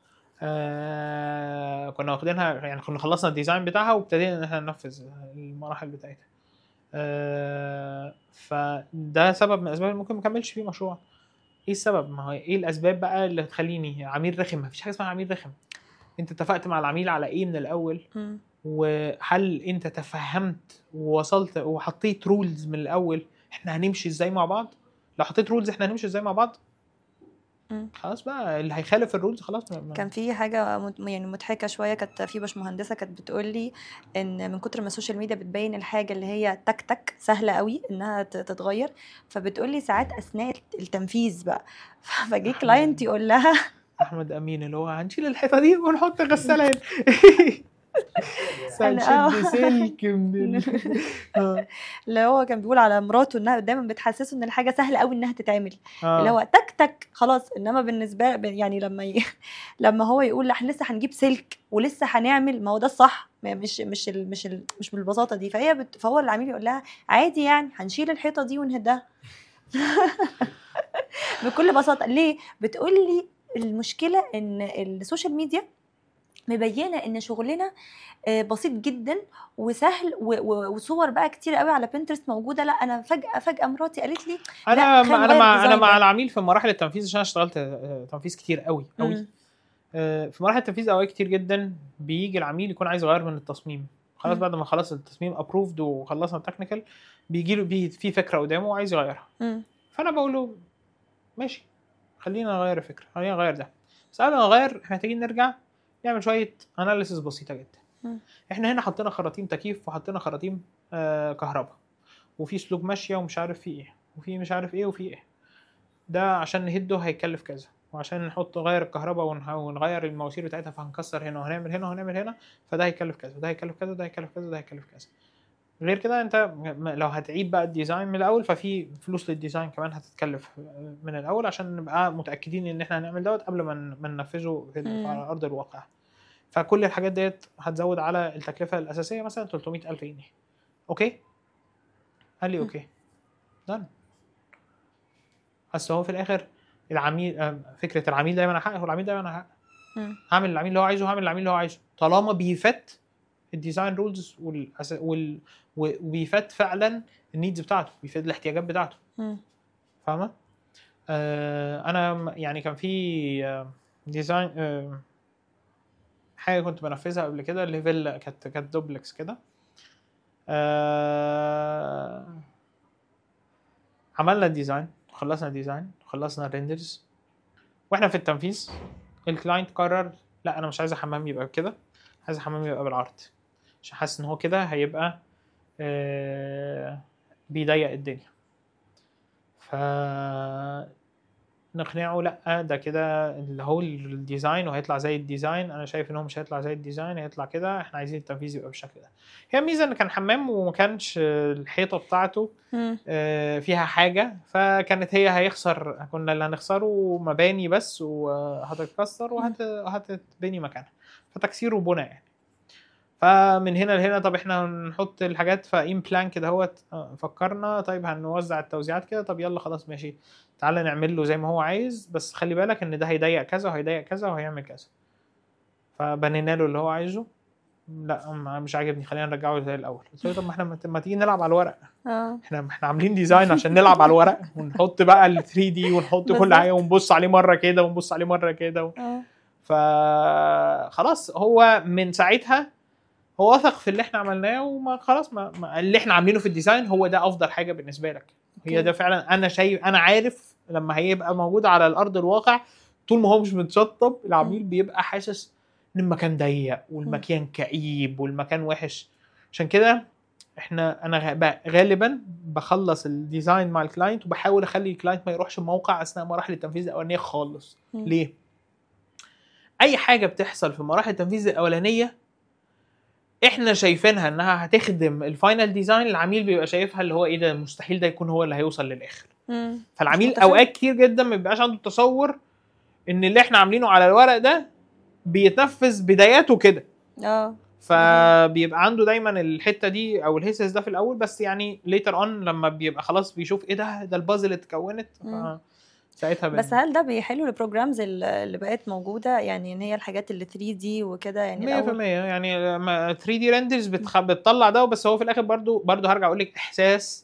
آه كنا واخدينها يعني كنا خلصنا الديزاين بتاعها وابتدينا ان احنا ننفذ المراحل بتاعتها آه فده سبب من الاسباب اللي ممكن ما اكملش فيه مشروع ايه السبب ما هو ايه الاسباب بقى اللي تخليني عميل رخم ما فيش حاجه اسمها عميل رخم انت اتفقت مع العميل على ايه من الاول مم. وهل انت تفهمت ووصلت وحطيت رولز من الاول احنا هنمشي ازاي مع بعض لو حطيت رولز احنا هنمشي ازاي مع بعض مم. خلاص بقى اللي هيخالف الرولز خلاص ما- ما- كان في حاجة مت- يعني مضحكة شوية كانت في باشمهندسة كانت بتقول لي إن من كتر ما السوشيال ميديا بتبين الحاجة اللي هي تك تك سهلة قوي إنها ت- تتغير فبتقول لي ساعات أثناء التنفيذ بقى فجي كلاينت يقول لها احمد امين اللي هو هنشيل الحيطه دي ونحط غساله هنا أنا- آه. هنشد سلك من ال- آه. اللي هو كان بيقول على مراته إنها دايما بتحسسه إن الحاجة سهلة قوي إنها تتعمل آه. اللي هو تك تك خلاص انما بالنسبه يعني لما ي... لما هو يقول لا احنا لسه هنجيب سلك ولسه هنعمل ما هو ده الصح ما- مش مش ال... مش ال... مش بالبساطه دي فهي بت... فهو العميل يقول لها عادي يعني هنشيل الحيطه دي ونهدها بكل بساطه ليه بتقول لي المشكله ان السوشيال ميديا مبينه ان شغلنا آه، بسيط جدا وسهل و- و- وصور بقى كتير قوي على بنترست موجوده لا انا فجاه فجاه مراتي قالت لي انا لا، خلينا انا نغير مع انا الديزاين مع ده. العميل في مراحل التنفيذ عشان أنا اشتغلت آه، تنفيذ كتير قوي قوي مم. آه، في مراحل التنفيذ اوقات كتير جدا بيجي العميل يكون عايز يغير من التصميم خلاص مم. بعد ما خلص التصميم ابروفد وخلصنا التكنيكال بيجي له بي في فكره قدامه وعايز يغيرها مم. فانا بقول له ماشي خلينا نغير الفكره خلينا نغير ده بس قبل ما نغير احنا محتاجين نرجع نعمل شويه اناليسيس بسيطه جدا مم. احنا هنا حطينا خراطيم تكييف وحطينا خراطيم آه كهرباء وفي سلوك ماشيه ومش عارف في ايه وفي مش عارف ايه وفي ايه ده عشان نهده هيكلف كذا وعشان نحط نغير الكهرباء ونح- ونغير المواسير بتاعتها فهنكسر هنا وهنعمل هنا وهنعمل هنا فده هيكلف كذا وده هيكلف كذا وده هيكلف كذا وده هيكلف كذا غير كده انت م- لو هتعيد بقى الديزاين من الاول ففي فلوس للديزاين كمان هتتكلف من الاول عشان نبقى متاكدين ان احنا هنعمل دوت قبل ما ن- ما ننفذه في ال- مم. على ارض الواقع فكل الحاجات ديت هتزود على التكلفه الاساسيه مثلا 300 الف جنيه اوكي قال لي مم. اوكي دن اصل هو في الاخر العميل آه، فكره العميل دايما هحقق والعميل دايما هحقق مم. هعمل العميل اللي هو عايزه هعمل العميل اللي هو عايزه طالما بيفت الديزاين رولز والأس... وال... و- وبيفت فعلا النيدز بتاعته بيفت الاحتياجات بتاعته مم. فاهمه؟ آه انا م- يعني كان في آه، ديزاين آه حاجه كنت بنفذها قبل كده ليفل كانت كانت دوبلكس كده آه عملنا الديزاين خلصنا الديزاين خلصنا الريندرز واحنا في التنفيذ الكلاينت قرر لا انا مش عايز حمام يبقى كده عايز حمام يبقى بالعرض عشان حاسس ان هو كده هيبقى آه بيضيق الدنيا ف نقنعه لا ده كده اللي هو الديزاين وهيطلع زي الديزاين انا شايف ان هو مش هيطلع زي الديزاين هيطلع كده احنا عايزين التنفيذ يبقى بالشكل ده هي الميزه ان كان حمام وما كانش الحيطه بتاعته مم. آه، فيها حاجه فكانت هي هيخسر كنا اللي هنخسره مباني بس وهتتكسر وهت- وهتتبني مكانها فتكسير وبناء يعني فمن هنا لهنا طب احنا هنحط الحاجات في ان بلان كده اهوت آه، فكرنا طيب هنوزع التوزيعات كده طب يلا خلاص ماشي تعالى نعمل له زي ما هو عايز بس خلي بالك ان ده هيضيق كذا وهيضيق كذا وهيعمل كذا فبنينا له اللي هو عايزه لا ما- مش عاجبني خلينا نرجعه زي الاول قلت له طب ما احنا ما ت- ما تيجي نلعب على الورق اه احنا احنا عاملين ديزاين عشان نلعب على الورق ونحط بقى ال 3 دي ونحط كل بالظبط. حاجه ونبص عليه مره كده ونبص عليه مره كده و... اه فخلاص هو من ساعتها هو وثق في اللي احنا عملناه وما خلاص ما, ما اللي احنا عاملينه في الديزاين هو ده افضل حاجه بالنسبه لك هي أوكي. ده فعلا انا شايف انا عارف لما هيبقى موجود على الارض الواقع طول ما هو مش متشطب العميل بيبقى حاسس ان المكان ضيق والمكان كئيب والمكان وحش عشان كده احنا انا غ- ب- غالبا بخلص الديزاين مع الكلاينت وبحاول اخلي الكلاينت ما يروحش الموقع اثناء مراحل التنفيذ الاولانيه خالص مم. ليه اي حاجه بتحصل في مراحل التنفيذ الاولانيه احنا شايفينها انها هتخدم الفاينل ديزاين العميل بيبقى شايفها اللي هو ايه ده مستحيل ده يكون هو اللي هيوصل للاخر مم. فالعميل متخيل. اوقات كتير جدا ما بيبقاش عنده تصور ان اللي احنا عاملينه على الورق ده بيتنفذ بداياته كده اه فبيبقى عنده دايما الحته دي او الهيسس ده في الاول بس يعني ليتر اون لما بيبقى خلاص بيشوف ايه ده ده البازل اتكونت مم. ساعتها بس هل ده بيحلوا البروجرامز اللي اللي بقت موجوده يعني ان هي الحاجات اللي 3 دي وكده يعني 100% الأول يعني لما 3 دي ريندرز بتخ... بتطلع ده بس هو في الاخر برضو برضو هرجع اقول لك احساس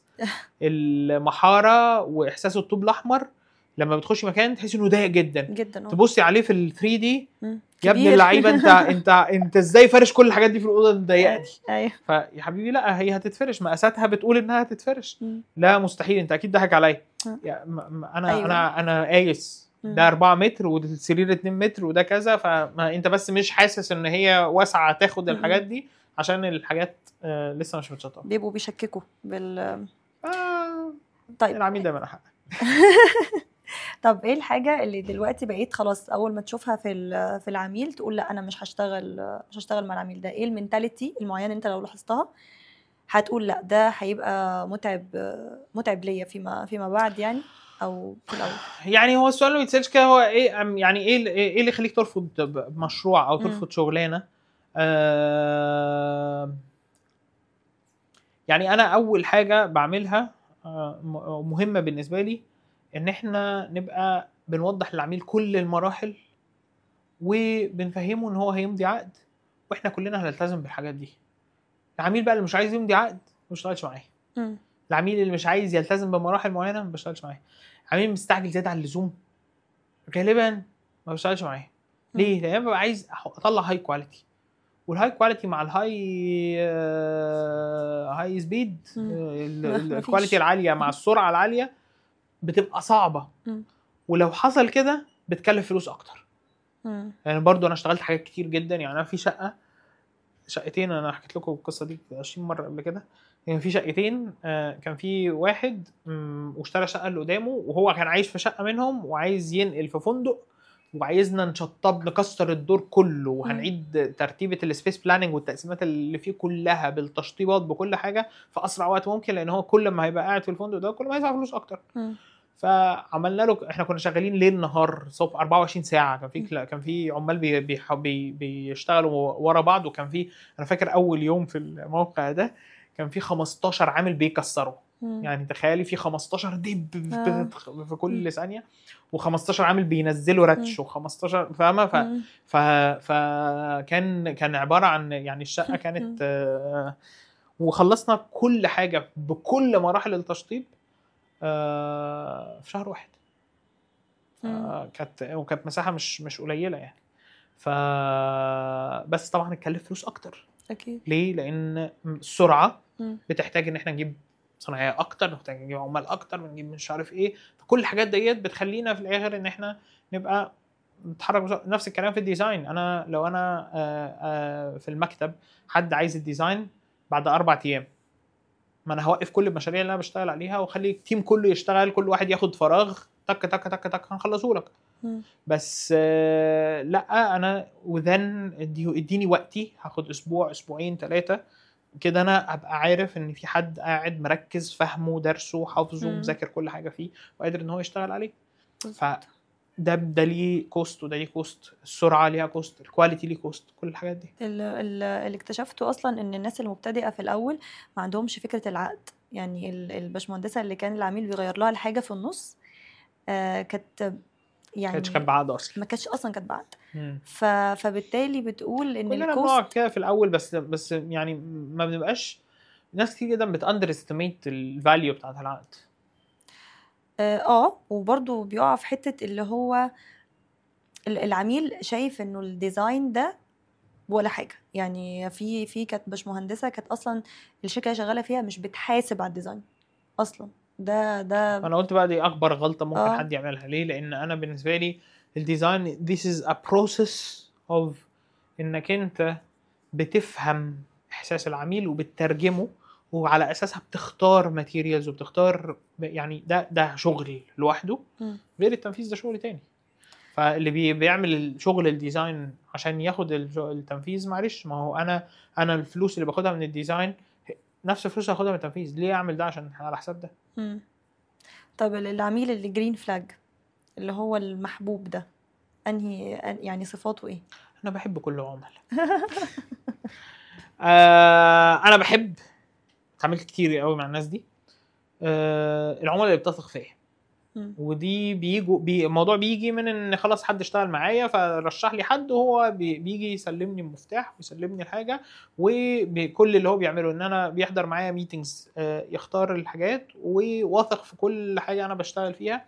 المحاره واحساس الطوب الاحمر لما بتخش مكان تحس انه ضيق جدا جدا اه تبصي عليه في ال 3 دي مم. يا ابن كبير. اللعيبه انت انت انت ازاي فارش كل الحاجات دي في الاوضه الضيقه دي ايوه فيا حبيبي لا هي هتتفرش مقاساتها بتقول انها هتتفرش مم. لا مستحيل انت اكيد ضحك عليا مم. يا م- م- انا أيوة. انا انا قايس مم. ده 4 متر والسرير 2 متر وده كذا فما انت بس مش حاسس ان هي واسعه تاخد مم. الحاجات دي عشان الحاجات آه لسه مش متشطبه بيبقوا بيشككوا بال آه طيب العميل دايما حق طب ايه الحاجه اللي دلوقتي بقيت خلاص اول ما تشوفها في ال- في العميل تقول لا انا مش هشتغل مش هشتغل مع العميل ده ايه المينتاليتي المعينه انت لو لاحظتها هتقول لا ده هيبقى متعب متعب ليا فيما فيما بعد يعني او في الاول يعني هو السؤال اللي بيتسالش كده هو ايه أم- يعني ايه اللي- ايه اللي يخليك ترفض ب- مشروع او مم. ترفض شغلانه آه يعني انا اول حاجه بعملها آه، م- مهمه بالنسبه لي ان احنا نبقى بنوضح للعميل كل المراحل وبنفهمه ان هو هيمضي عقد واحنا كلنا هنلتزم بالحاجات دي العميل بقى اللي مش عايز يمضي عقد ما بيشتغلش معايا مم. العميل اللي مش عايز يلتزم بمراحل معينه ما بشتغلش معاه عميل مستعجل زياده عن اللزوم غالبا ما بشتغلش معاه ليه؟ لان أنا ببقى عايز أح- اطلع هاي كواليتي والهاي كواليتي مع الهاي آه، هاي سبيد مم. آه، ال- ما- ال- مفيش. الكواليتي العاليه مع السرعه العاليه بتبقى صعبه مم. ولو حصل كده بتكلف فلوس اكتر مم. يعني برضو انا اشتغلت حاجات كتير جدا يعني انا في شقه شقتين انا حكيت لكم القصه دي 20 مره قبل كده يعني في شقتين آه، كان في واحد مم، واشترى شقه اللي قدامه وهو كان عايش في شقه منهم وعايز ينقل في فندق وعايزنا نشطب نكسر الدور كله وهنعيد ترتيبه السبيس بلاننج والتقسيمات اللي فيه كلها بالتشطيبات بكل حاجه في اسرع وقت ممكن لان هو كل ما هيبقى قاعد في الفندق ده كل ما هيدفع فلوس اكتر مم. فعملنا له احنا كنا شغالين ليل نهار صبح 24 ساعه كان في كان في عمال بي بي بي بيشتغلوا ورا بعض وكان في انا فاكر اول يوم في الموقع ده كان في 15 عامل بيكسروا مم. يعني تخيلي في 15 دب آه. بتتخ- في كل ثانيه و15 عامل بينزلوا راتش و15 فاهمه ف... مم. ف... فكان كان عباره عن يعني الشقه كانت آه، وخلصنا كل حاجه بكل مراحل التشطيب آه، في شهر واحد مم. آه، كانت وكانت مساحه مش مش قليله يعني ف بس طبعا اتكلف فلوس اكتر اكيد ليه لان السرعه مم. بتحتاج ان احنا نجيب صناعيه اكتر محتاج نجيب عمال اكتر بنجيب مش عارف ايه فكل الحاجات ديت بتخلينا في الاخر ان احنا نبقى نتحرك بسرعة. نفس الكلام في الديزاين انا لو انا آه، آه، في المكتب حد عايز الديزاين بعد اربع ايام ما انا هوقف كل المشاريع اللي انا بشتغل عليها واخلي التيم كله يشتغل كل واحد ياخد فراغ تك تك تك تك هنخلصه لك مم. بس آه، لا انا وذن اديني وقتي هاخد اسبوع اسبوعين ثلاثه كده انا ابقى عارف ان في حد قاعد مركز فاهمه درسه حافظه مم. مذاكر كل حاجه فيه وقادر ان هو يشتغل عليه بالظبط. فده ده ليه كوست وده ليه كوست السرعه ليها كوست الكواليتي ليه كوست كل الحاجات دي ال- ال- اللي اكتشفته اصلا ان الناس المبتدئه في الاول ما عندهمش فكره العقد يعني ال- الباشمهندسه اللي كان العميل بيغير لها الحاجه في النص آه كانت يعني كانتش كانت بعقد اصلا ما كانتش اصلا كانت بعد مم. ف... فبالتالي بتقول ان كلنا بنقع الكوست كده في الاول بس بس يعني ما بنبقاش ناس كتير جدا بتاندر استيميت الفاليو بتاعت العقد اه آه، وبرضه بيقع في حته اللي هو ال- العميل شايف انه الديزاين ده ولا حاجه يعني في في كانت باشمهندسه كانت اصلا الشركه اللي شغاله فيها مش بتحاسب على الديزاين اصلا ده ده انا قلت بقى دي اكبر غلطه ممكن آه. حد يعملها ليه لان انا بالنسبه لي الديزاين this is a process of انك انت بتفهم احساس العميل وبتترجمه وعلى اساسها بتختار ماتيريالز وبتختار يعني ده ده شغل لوحده مم. غير التنفيذ ده شغل تاني فاللي بي بيعمل الشغل الديزاين عشان ياخد الج- التنفيذ معلش ما هو انا انا الفلوس اللي باخدها من الديزاين نفس الفلوس اللي هاخدها من التنفيذ ليه اعمل ده عشان على حساب ده مم. طب ال- العميل اللي جرين فلاج اللي هو المحبوب ده انهي أن- يعني صفاته ايه انا بحب كل العملاء آه انا بحب اتعاملت كتير قوي مع الناس دي آه العملاء اللي بتثق فيا مم. ودي بيجوا بي الموضوع بيجي من ان خلاص حد اشتغل معايا فرشح لي حد وهو بي بيجي يسلمني المفتاح ويسلمني الحاجه وكل اللي هو بيعمله ان انا بيحضر معايا ميتنجز يختار الحاجات وواثق في كل حاجه انا بشتغل فيها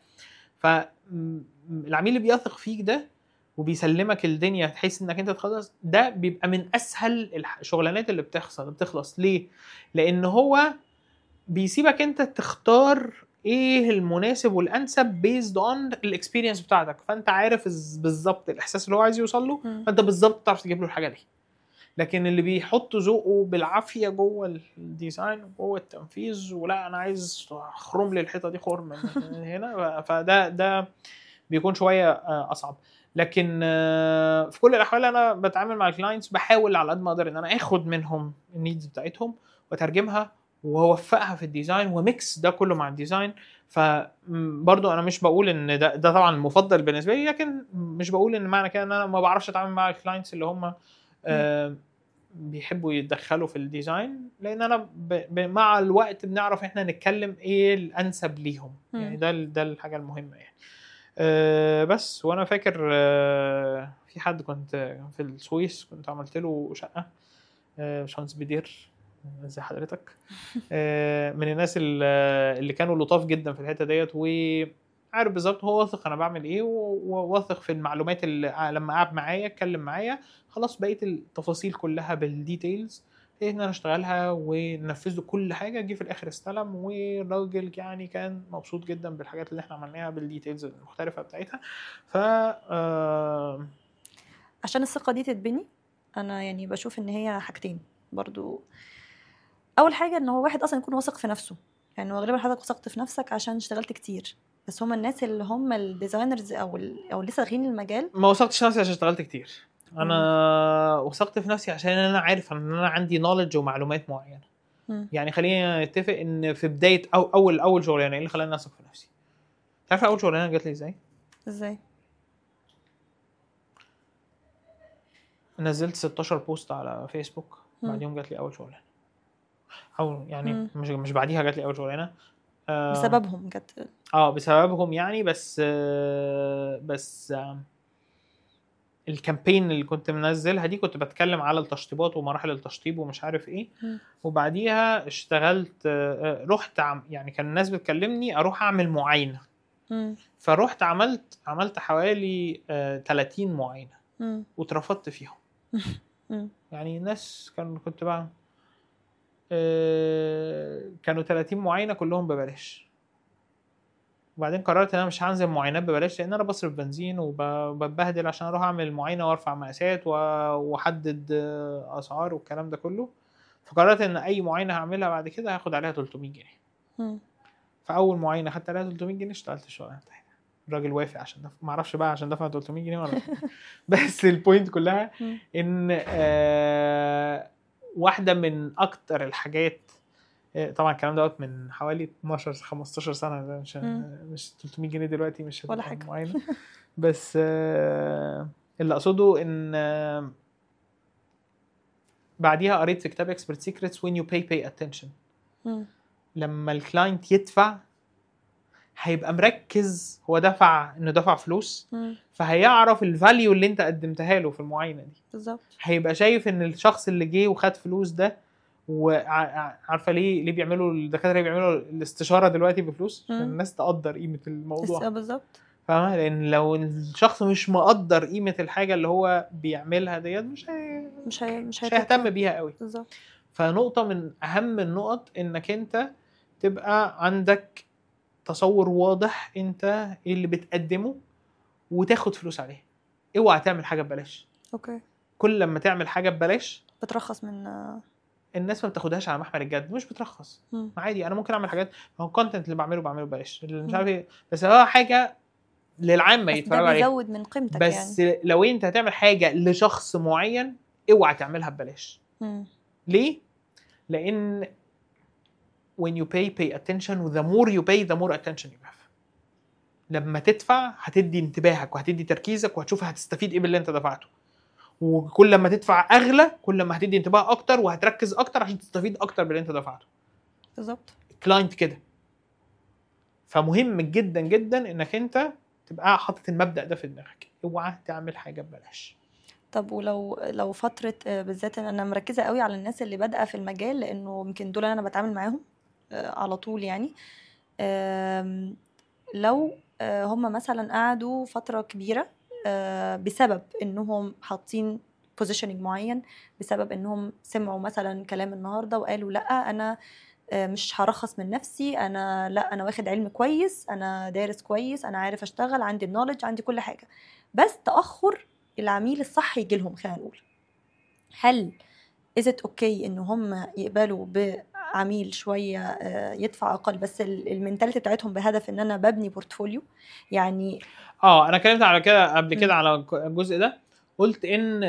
فالعميل اللي بيثق فيك ده وبيسلمك الدنيا تحس انك انت تخلص ده بيبقى من اسهل الح- الشغلانات اللي بتخلص بتخلص ليه؟ لان هو بيسيبك انت تختار ايه المناسب والانسب بيزد اون الاكسبيرينس بتاعتك فانت عارف الز- بالظبط الاحساس اللي هو عايز يوصل له مم. فانت بالظبط تعرف تجيب له الحاجه دي لكن اللي بيحط ذوقه بالعافيه جوه الديزاين وجوه التنفيذ ولا انا عايز اخرم لي الحيطه دي خرم من هنا فده ده بيكون شويه آه، اصعب لكن آه، في كل الاحوال انا بتعامل مع الكلاينتس بحاول على قد ما اقدر ان انا اخد منهم النيدز بتاعتهم واترجمها واوفقها في الديزاين وميكس ده كله مع الديزاين فبرضو انا مش بقول ان ده ده طبعا المفضل بالنسبه لي لكن مش بقول ان معنى كده ان انا ما بعرفش اتعامل مع الكلاينتس اللي هم آه، بيحبوا يتدخلوا في الديزاين لان انا ب... ب... مع الوقت بنعرف احنا نتكلم ايه الانسب ليهم مم. يعني ده ال- ده الحاجه المهمه يعني أه بس وانا فاكر أه في حد كنت في السويس كنت عملت له شقه أه باشمهندس بدير ازي حضرتك أه من الناس ال- اللي كانوا لطاف جدا في الحته ديت وعارف بالظبط هو واثق انا بعمل ايه و- وواثق في المعلومات اللي لما قعد معايا اتكلم معايا خلاص بقيه التفاصيل كلها بالديتيلز ايه ان انا اشتغلها وننفذ له كل حاجه جه في الاخر استلم والراجل يعني كان مبسوط جدا بالحاجات اللي احنا عملناها بالديتيلز المختلفه بتاعتها ف آه، عشان الثقة دي تتبني أنا يعني بشوف إن هي حاجتين برضو أول حاجة إن هو واحد أصلا يكون واثق في نفسه يعني هو غالبا حضرتك وثقت في نفسك عشان اشتغلت كتير بس هما الناس اللي هم الديزاينرز أو ال أو لسه داخلين المجال ما وثقتش نفسي عشان اشتغلت كتير انا وثقت في نفسي عشان انا عارف ان انا عندي نولج ومعلومات معينه مم. يعني خلينا نتفق ان في بدايه او اول اول شغلانه ايه اللي خلاني اثق في نفسي تعرف اول شغلانه جات لي ازاي إزاي؟ نزلت 16 بوست على فيسبوك مم. بعد يوم جات لي اول شغلانه او يعني مم. مش مش بعديها جات لي اول شغلانه آه، بسببهم جت اه بسببهم يعني بس آه، بس آه، الكامبين اللي كنت منزلها دي كنت بتكلم على التشطيبات ومراحل التشطيب ومش عارف ايه مم. وبعديها اشتغلت آه، آه، رحت عم يعني كان الناس بتكلمني اروح اعمل معاينه مم. فرحت عملت عملت حوالي آه، 30 معاينه مم. واترفضت فيهم مم. يعني ناس كان كنت بقى آه، كانوا 30 معاينه كلهم ببلاش وبعدين قررت ان انا مش هنزل معاينات ببلاش لان انا بصرف بنزين وببهدل عشان اروح اعمل معاينه وارفع مقاسات و- واحدد آه، اسعار والكلام ده كله فقررت ان اي معاينه هعملها بعد كده هاخد عليها 300 جنيه مم. فاول معاينه خدت عليها 300 جنيه اشتغلت الشغلانه بتاعتي الراجل وافق عشان دفع ما اعرفش بقى عشان دفع 300 جنيه ولا بس البوينت كلها مم. ان آه واحده من اكتر الحاجات آه، طبعا الكلام دوت من حوالي 12 15 سنه ده مش مم. مش 300 جنيه دلوقتي مش ولا هتبقى حاجة. معينه بس آه اللي اقصده ان آه بعديها قريت في كتاب اكسبرت سيكريتس وين يو باي باي اتنشن مم. لما الكلاينت يدفع هيبقى مركز هو دفع انه دفع فلوس مم. فهيعرف الفاليو اللي انت قدمتها له في المعاينه دي بالظبط هيبقى شايف ان الشخص اللي جه وخد فلوس ده وعارفه ليه ليه بيعملوا الدكاتره ليه بيعملوا الاستشاره دلوقتي بفلوس عشان مم. الناس تقدر قيمه بس- الموضوع بالظبط فاهمه لان لو الشخص مش مقدر قيمه الحاجه اللي هو بيعملها ديت مش هي... مش هي مش مش هيهتم بيها قوي بالظبط فنقطه من اهم النقط انك انت تبقى عندك تصور واضح انت ايه اللي بتقدمه وتاخد فلوس عليه اوعى تعمل حاجه ببلاش اوكي كل لما تعمل حاجه ببلاش بترخص من آه، الناس ما بتاخدهاش على محمل الجد مش بترخص مم. عادي انا ممكن اعمل حاجات ما هو الكونتنت اللي بعمله بعمله ببلاش اللي مش مم. عارف ايه بس هو حاجه للعامه بس ده يتفرجوا عليها بيزود من قيمتك بس يعني لو انت هتعمل حاجه لشخص معين اوعى تعملها ببلاش مم. ليه لان when you pay pay attention the more you pay the more attention you have لما تدفع هتدي انتباهك وهتدي تركيزك وهتشوف هتستفيد ايه باللي انت دفعته وكل ما تدفع اغلى كل ما هتدي انتباه اكتر وهتركز اكتر عشان تستفيد اكتر باللي انت دفعته بالظبط كلاينت كده فمهم جدا جدا انك انت تبقى حاطط المبدا ده في دماغك اوعى تعمل حاجه ببلاش طب ولو لو فترة آه، بالذات إن انا مركزة قوي على الناس اللي بادئة في المجال لانه يمكن دول انا بتعامل معاهم آه، على طول يعني آم، لو آه، هم مثلا قعدوا فترة كبيرة آه، بسبب انهم حاطين بوزيشننج معين بسبب انهم سمعوا مثلا كلام النهارده وقالوا لا انا آه، مش هرخص من نفسي انا لا انا واخد علم كويس انا دارس كويس انا عارف اشتغل عندي النولج عندي كل حاجه بس تاخر العميل الصح يجي لهم خلينا نقول هل از ات اوكي ان هم يقبلوا بعميل شويه آه، يدفع اقل بس ال- المنتاليتي بتاعتهم بهدف ان انا ببني بورتفوليو يعني اه انا اتكلمت على كده قبل مم. كده على الجزء ده قلت ان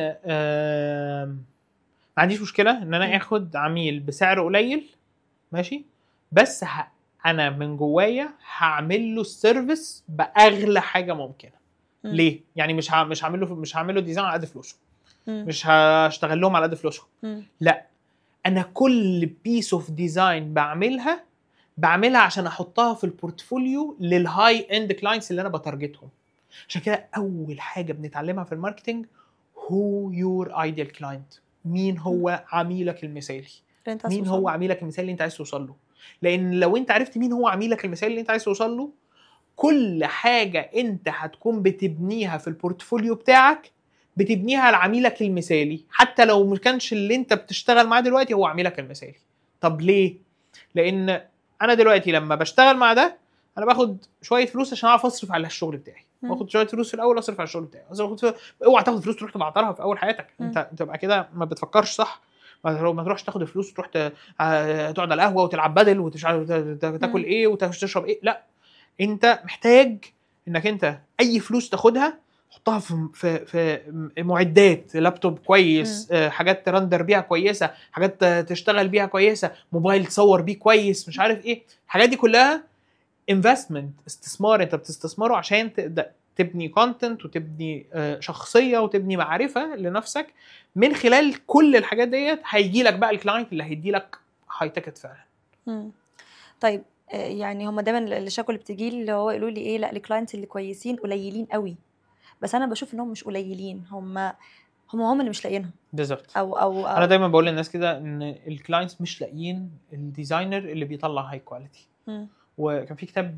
آم، ما عنديش مشكله ان مم. انا اخد عميل بسعر قليل ماشي بس ه... انا من جوايا هعمل له السيرفيس باغلى حاجه ممكنه مم. ليه يعني مش ه... مش هعمل له مش هعمل له ديزاين على قد فلوسه مم. مش هشتغل لهم على قد فلوسهم مم. لا انا كل بيس اوف ديزاين بعملها بعملها عشان احطها في البورتفوليو للهاي اند كلاينتس اللي انا بتارجتهم عشان كده اول حاجه بنتعلمها في الماركتنج هو يور ايديال كلاينت مين هو عميلك المثالي اللي انت عايز مين توصل هو له. عميلك المثالي اللي انت عايز توصل له لان لو انت عرفت مين هو عميلك المثالي اللي انت عايز توصل له كل حاجه انت هتكون بتبنيها في البورتفوليو بتاعك بتبنيها لعميلك المثالي حتى لو ما كانش اللي انت بتشتغل معاه دلوقتي هو عميلك المثالي طب ليه لان انا دلوقتي لما بشتغل مع ده انا باخد شويه فلوس عشان اعرف اصرف على الشغل بتاعي مم. باخد شويه فلوس في الاول اصرف على الشغل بتاعي أصرف في... اوعى تاخد فلوس تروح تبعترها في اول حياتك مم. انت تبقى كده ما بتفكرش صح ما ترو- ما تروحش تاخد الفلوس وتروح ت- آه، تقعد على القهوه وتلعب بدل وتاكل مم. ايه وتشرب ايه لا انت محتاج انك انت اي فلوس تاخدها حطها في في في معدات لابتوب كويس آه، حاجات ترندر بيها كويسه حاجات آه، تشتغل بيها كويسه موبايل تصور بيه كويس مش عارف ايه الحاجات دي كلها انفستمنت استثمار انت بتستثمره عشان تبدا تبني كونتنت وتبني آه، شخصيه وتبني معرفه لنفسك من خلال كل الحاجات ديت هيجي لك بقى الكلاينت اللي هيدي لك هاي تيكت فعلا مم. طيب آه، يعني هم دايما الشكوى اللي بتجي لي اللي هو يقولوا لي ايه لا الكلاينتس اللي كويسين قليلين قوي بس انا بشوف انهم مش قليلين هم هم هم اللي مش لاقيينهم بالظبط او او, أو انا دايما بقول للناس كده ان الكلاينتس مش لاقيين الديزاينر اللي بيطلع هاي كواليتي مم. وكان في كتاب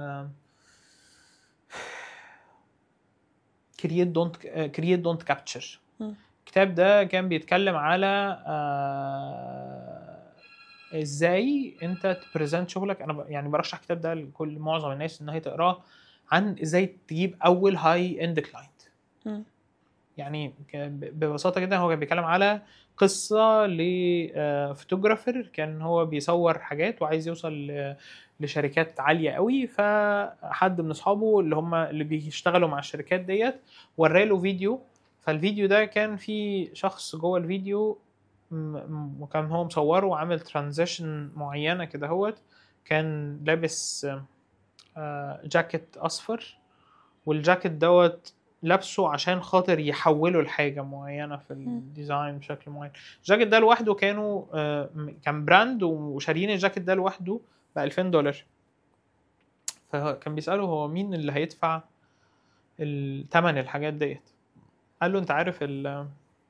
كرييت دونت كرييت دونت كابتشر مم. الكتاب ده كان بيتكلم على آه، ازاي انت تبريزنت شغلك انا ب- يعني برشح الكتاب ده لكل معظم الناس ان هي تقراه عن ازاي تجيب اول هاي اند كلاينت مم. يعني ك- ب- ببساطه جدا هو كان بيتكلم على قصه لفوتوغرافر كان هو بيصور حاجات وعايز يوصل ل- لشركات عاليه قوي فحد من اصحابه اللي هم اللي بيشتغلوا مع الشركات ديت وراله فيديو فالفيديو ده كان في شخص جوه الفيديو م- م- وكان هو مصوره وعامل ترانزيشن معينه كده هوت كان لابس آه، جاكيت اصفر والجاكيت دوت لابسه عشان خاطر يحوله لحاجه معينه في الديزاين بشكل معين الجاكيت ده لوحده كانوا آه، م- كان براند وشاريين الجاكيت ده لوحده ب 2000 دولار فكان بيساله هو مين اللي هيدفع الثمن الحاجات ديت قال له انت عارف ال-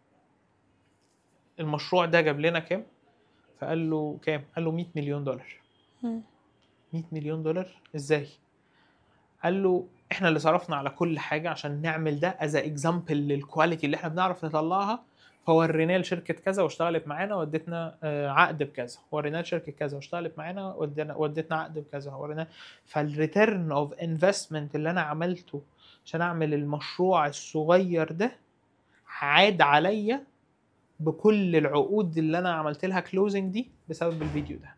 المشروع ده جاب لنا كام فقال له كام قال له 100 مليون دولار مم. 100 مليون دولار ازاي قال له احنا اللي صرفنا على كل حاجه عشان نعمل ده از اكزامبل للكواليتي اللي احنا بنعرف نطلعها فوريناه لشركه كذا واشتغلت معانا ودتنا آه، عقد بكذا وريناه لشركه كذا واشتغلت معانا ودينا ودتنا عقد بكذا وريناه فالريتيرن اوف انفستمنت اللي انا عملته عشان اعمل المشروع الصغير ده عاد عليا بكل العقود اللي انا عملت لها كلوزنج دي بسبب الفيديو ده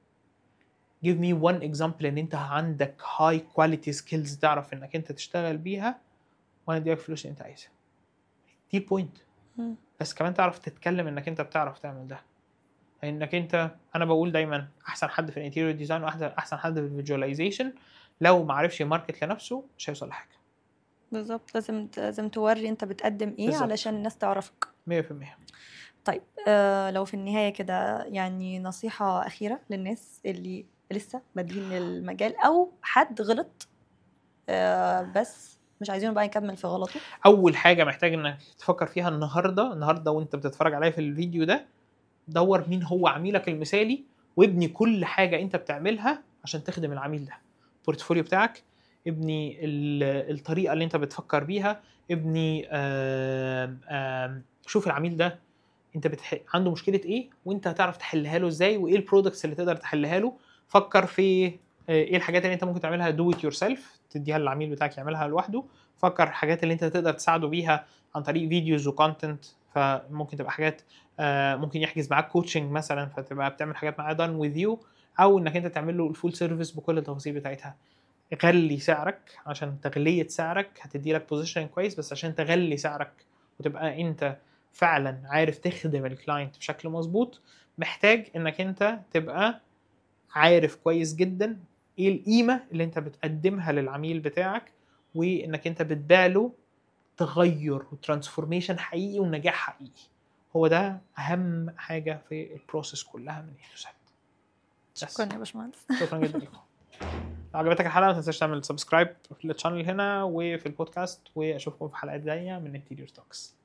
give me one example ان انت عندك high quality skills تعرف انك انت تشتغل بيها وانا اديك فلوس اللي انت عايزها دي البوينت مم. بس كمان تعرف تتكلم انك انت بتعرف تعمل ده انك انت انا بقول دايما احسن حد في الانتيريور ديزاين واحسن احسن حد في الفيجواليزيشن لو ما عرفش يماركت لنفسه مش هيوصل لحاجه بالظبط لازم لازم توري انت بتقدم ايه بالظبط. علشان الناس تعرفك 100% طيب آه لو في النهايه كده يعني نصيحه اخيره للناس اللي لسه بادئين المجال او حد غلط آه بس مش عايزينه بقى يكمل في غلطه اول حاجه محتاج انك تفكر فيها النهارده النهارده وانت بتتفرج عليا في الفيديو ده دور مين هو عميلك المثالي وابني كل حاجه انت بتعملها عشان تخدم العميل ده البورتفوليو بتاعك ابني ال- الطريقه اللي انت بتفكر بيها ابني آم، آم، شوف العميل ده انت بتح... عنده مشكله ايه وانت هتعرف تحلها له ازاي وايه البرودكتس اللي تقدر تحلها له فكر في آه، ايه الحاجات اللي انت ممكن تعملها دو ات يور سيلف تديها للعميل بتاعك يعملها لوحده فكر الحاجات اللي انت تقدر تساعده بيها عن طريق فيديوز وكونتنت فممكن تبقى حاجات آه، ممكن يحجز معاك كوتشنج مثلا فتبقى بتعمل حاجات معاه دان وذ يو او انك انت تعمل له الفول سيرفيس بكل التفاصيل بتاعتها غلي سعرك عشان تغلية سعرك هتدي لك بوزيشن كويس بس عشان تغلي سعرك وتبقى انت فعلا عارف تخدم الكلاينت بشكل مظبوط محتاج انك انت تبقى عارف كويس جدا ايه القيمه اللي انت بتقدمها للعميل بتاعك وانك انت بتبيع له تغير وترانسفورميشن حقيقي ونجاح حقيقي هو ده اهم حاجه في البروسيس كلها من ايه شكرا يا باشمهندس شكرا جدا لكم لو عجبتك الحلقه ما تنساش تعمل سبسكرايب في الشانل هنا وفي البودكاست واشوفكم في حلقات جايه من انتيريور توكس